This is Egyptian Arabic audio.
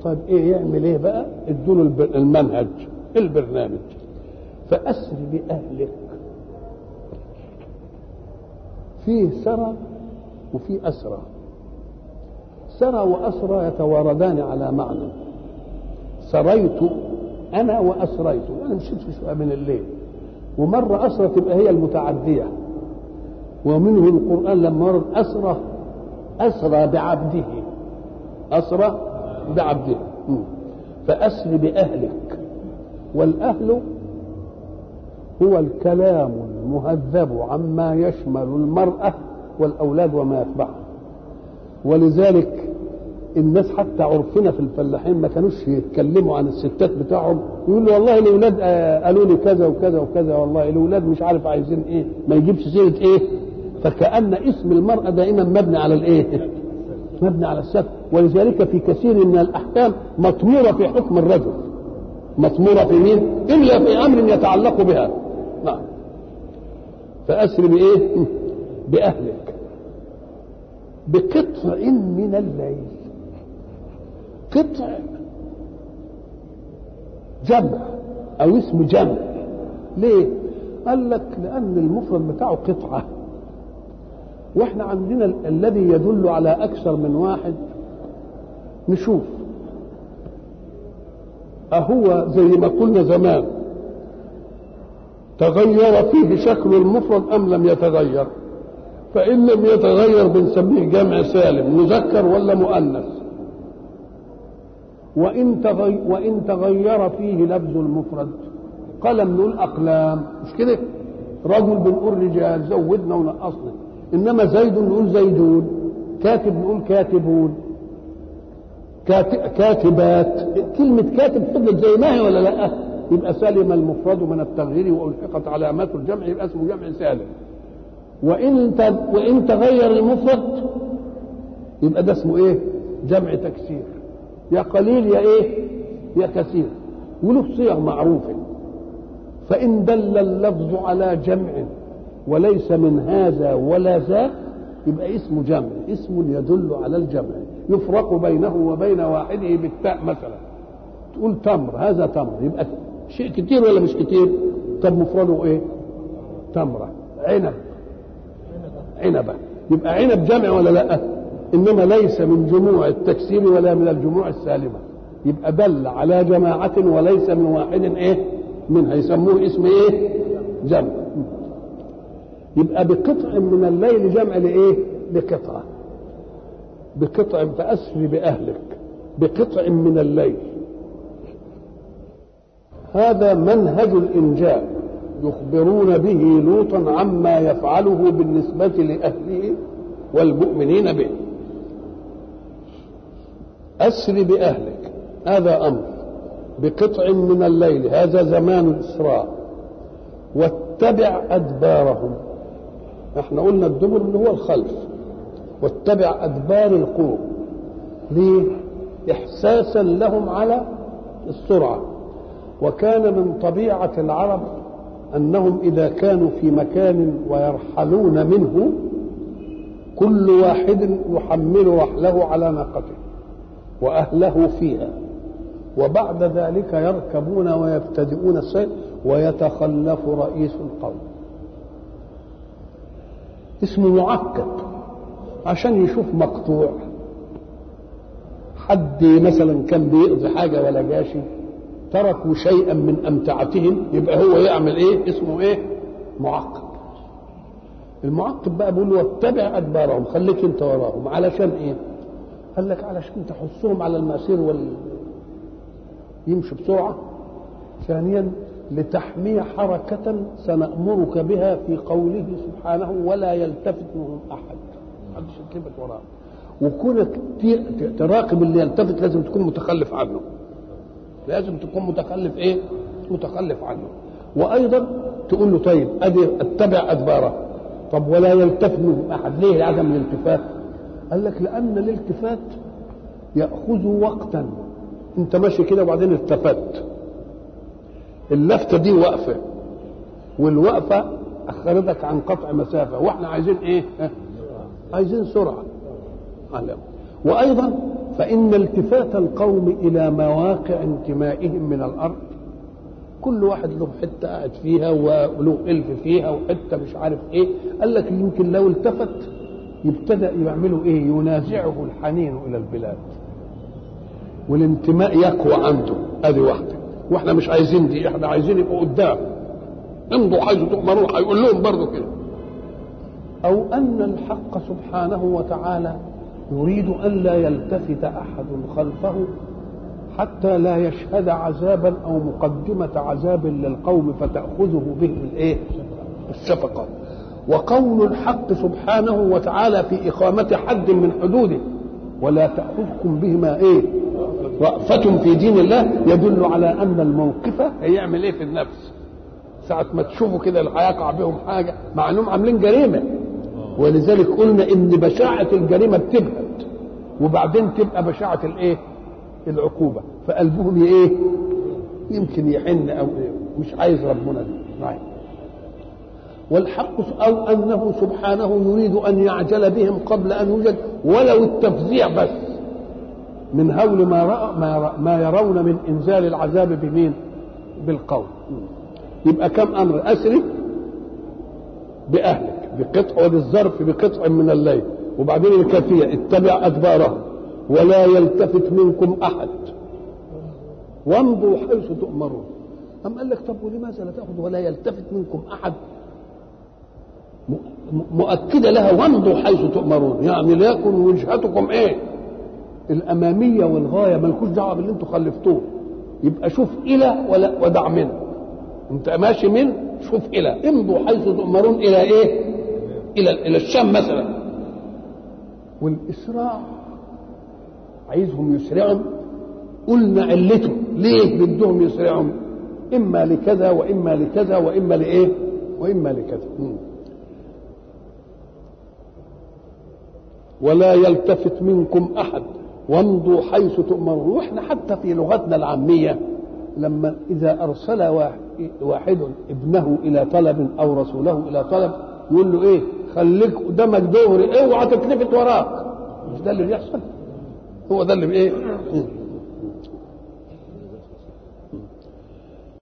طيب ايه يعمل ايه بقى ادوا له المنهج البرنامج فاسر باهلك فيه سرى وفي اسرى سرى واسرى يتواردان على معنى سريت انا واسريت انا مشيت في شويه من الليل ومره اسرى تبقى هي المتعديه ومنه القران لما ورد اسرى اسرى بعبده اسرى بعبده فاسر باهلك والاهل هو الكلام المهذب عما يشمل المراه والاولاد وما يتبعها ولذلك الناس حتى عرفنا في الفلاحين ما كانوش يتكلموا عن الستات بتاعهم يقولوا والله الاولاد قالوا لي كذا وكذا وكذا والله الاولاد مش عارف عايزين ايه ما يجيبش سيره ايه فكأن اسم المرأة دائما مبني على الايه مبني على الستر ولذلك في كثير من الاحكام مطمورة في حكم الرجل مطمورة في مين الا في امر يتعلق بها نعم فاسر بايه باهلك بقطع من الليل قطع جمع او اسم جمع ليه قال لك لان المفرد بتاعه قطعه واحنا عندنا ال- الذي يدل على اكثر من واحد نشوف اهو زي ما قلنا زمان تغير فيه شكل المفرد ام لم يتغير فان لم يتغير بنسميه جمع سالم مذكر ولا مؤنث وإن, تغي... وإن تغير فيه لفظ المفرد قلم نقول أقلام مش كده رجل بنقول رجال زودنا ونقصنا إنما زيد نقول زيدون كاتب نقول كاتبون كات... كاتبات كلمة كاتب فضلت زي ما هي ولا لا يبقى سلم المفرد من التغيير وألحقت علامات الجمع يبقى اسمه جمع سالم وإن ت... وإن تغير المفرد يبقى ده اسمه إيه؟ جمع تكسير يا قليل يا ايه يا كثير وله صيغ معروفه فان دل اللفظ على جمع وليس من هذا ولا ذاك يبقى اسمه جمع اسم يدل على الجمع يفرق بينه وبين واحده بالتاء مثلا تقول تمر هذا تمر يبقى شيء كتير ولا مش كتير طب مفرده ايه تمره عنب عنبه يبقى عنب جمع ولا لا انما ليس من جموع التكسير ولا من الجموع السالمه يبقى دل على جماعه وليس من واحد ايه منها يسموه اسم ايه جمع يبقى بقطع من الليل جمع لايه لقطعه بقطع فاسر باهلك بقطع من الليل هذا منهج الانجاء يخبرون به لوطا عما يفعله بالنسبه لاهله والمؤمنين به أسر بأهلك هذا أمر بقطع من الليل هذا زمان الإسراء واتبع أدبارهم احنا قلنا الدبر اللي هو الخلف واتبع أدبار القوم ليه؟ إحساسا لهم على السرعة وكان من طبيعة العرب أنهم إذا كانوا في مكان ويرحلون منه كل واحد يحمل رحله على ناقته واهله فيها وبعد ذلك يركبون ويبتدئون السير ويتخلف رئيس القوم اسمه معقب عشان يشوف مقطوع حد مثلا كان بيقضي حاجه ولا جاشي تركوا شيئا من امتعتهم يبقى هو يعمل ايه اسمه ايه معقب المعقب بقى بيقول له واتبع ادبارهم خليك انت وراهم علشان ايه قال لك علشان تحثهم على المسير وال يمشوا بسرعه ثانيا لتحمي حركة سنأمرك بها في قوله سبحانه ولا يلتفت منهم أحد محدش يلتفت وراه وكونك تراقب اللي يلتفت لازم تكون متخلف عنه لازم تكون متخلف ايه متخلف عنه وايضا تقول له طيب ادي اتبع ادباره طب ولا يلتفت منهم احد ليه عدم الالتفات قال لك لان الالتفات ياخذ وقتا انت ماشي كده وبعدين التفت اللفته دي وقفه والوقفه اخرتك عن قطع مسافه واحنا عايزين ايه عايزين سرعه علم وايضا فإن التفات القوم إلى مواقع انتمائهم من الأرض كل واحد له حتة قاعد فيها وله ألف فيها وحتة مش عارف إيه قال لك يمكن لو التفت يبتدأ يعملوا إيه ينازعه الحنين إلى البلاد والانتماء يقوى عنده ادي واحده واحنا مش عايزين دي احنا عايزين يبقوا قدام امضوا حيث تؤمرون هيقول لهم برضه كده او ان الحق سبحانه وتعالى يريد ان لا يلتفت احد خلفه حتى لا يشهد عذابا او مقدمه عذاب للقوم فتاخذه بهم الايه الشفقه وقول الحق سبحانه وتعالى في اقامه حد من حدوده ولا تاخذكم بهما ايه رأفة في دين الله يدل على أن الموقف هيعمل إيه في النفس ساعة ما تشوفوا كده اللي هيقع بهم حاجة مع أنهم عاملين جريمة ولذلك قلنا إن بشاعة الجريمة بتبهت وبعدين تبقى بشاعة الإيه؟ العقوبة فقلبهم إيه؟ يمكن يحن أو إيه؟ مش عايز ربنا دي نعم والحق أو أنه سبحانه يريد أن يعجل بهم قبل أن يوجد ولو التفزيع بس من هول ما رأى ما, رأى ما يرون من انزال العذاب بمين؟ بالقول. يبقى كم امر اسري باهلك بقطع وبالظرف بقطع من الليل وبعدين الكافيه اتبع ادبارهم ولا يلتفت منكم احد وامضوا حيث تؤمرون. أم قال لك طب ولماذا لا تأخذ ولا يلتفت منكم أحد مؤكدة لها وامضوا حيث تؤمرون يعني ليكن وجهتكم إيه الاماميه والغايه مالكوش دعوه باللي انتوا خلفتوه يبقى شوف الى ولا ودع من انت ماشي من شوف الى امضوا حيث تؤمرون الى ايه الى الى الشام مثلا والاسراع عايزهم يسرعوا قلنا علته ليه بدهم يسرعوا اما لكذا واما لكذا واما لايه واما لكذا ولا يلتفت منكم احد وامضوا حيث تؤمرون واحنا حتى في لغتنا العاميه لما اذا ارسل واحد ابنه الى طلب او رسوله الى طلب يقول له ايه خليك قدامك دغري اوعى تتلفت وراك مش ده اللي بيحصل هو ده اللي ايه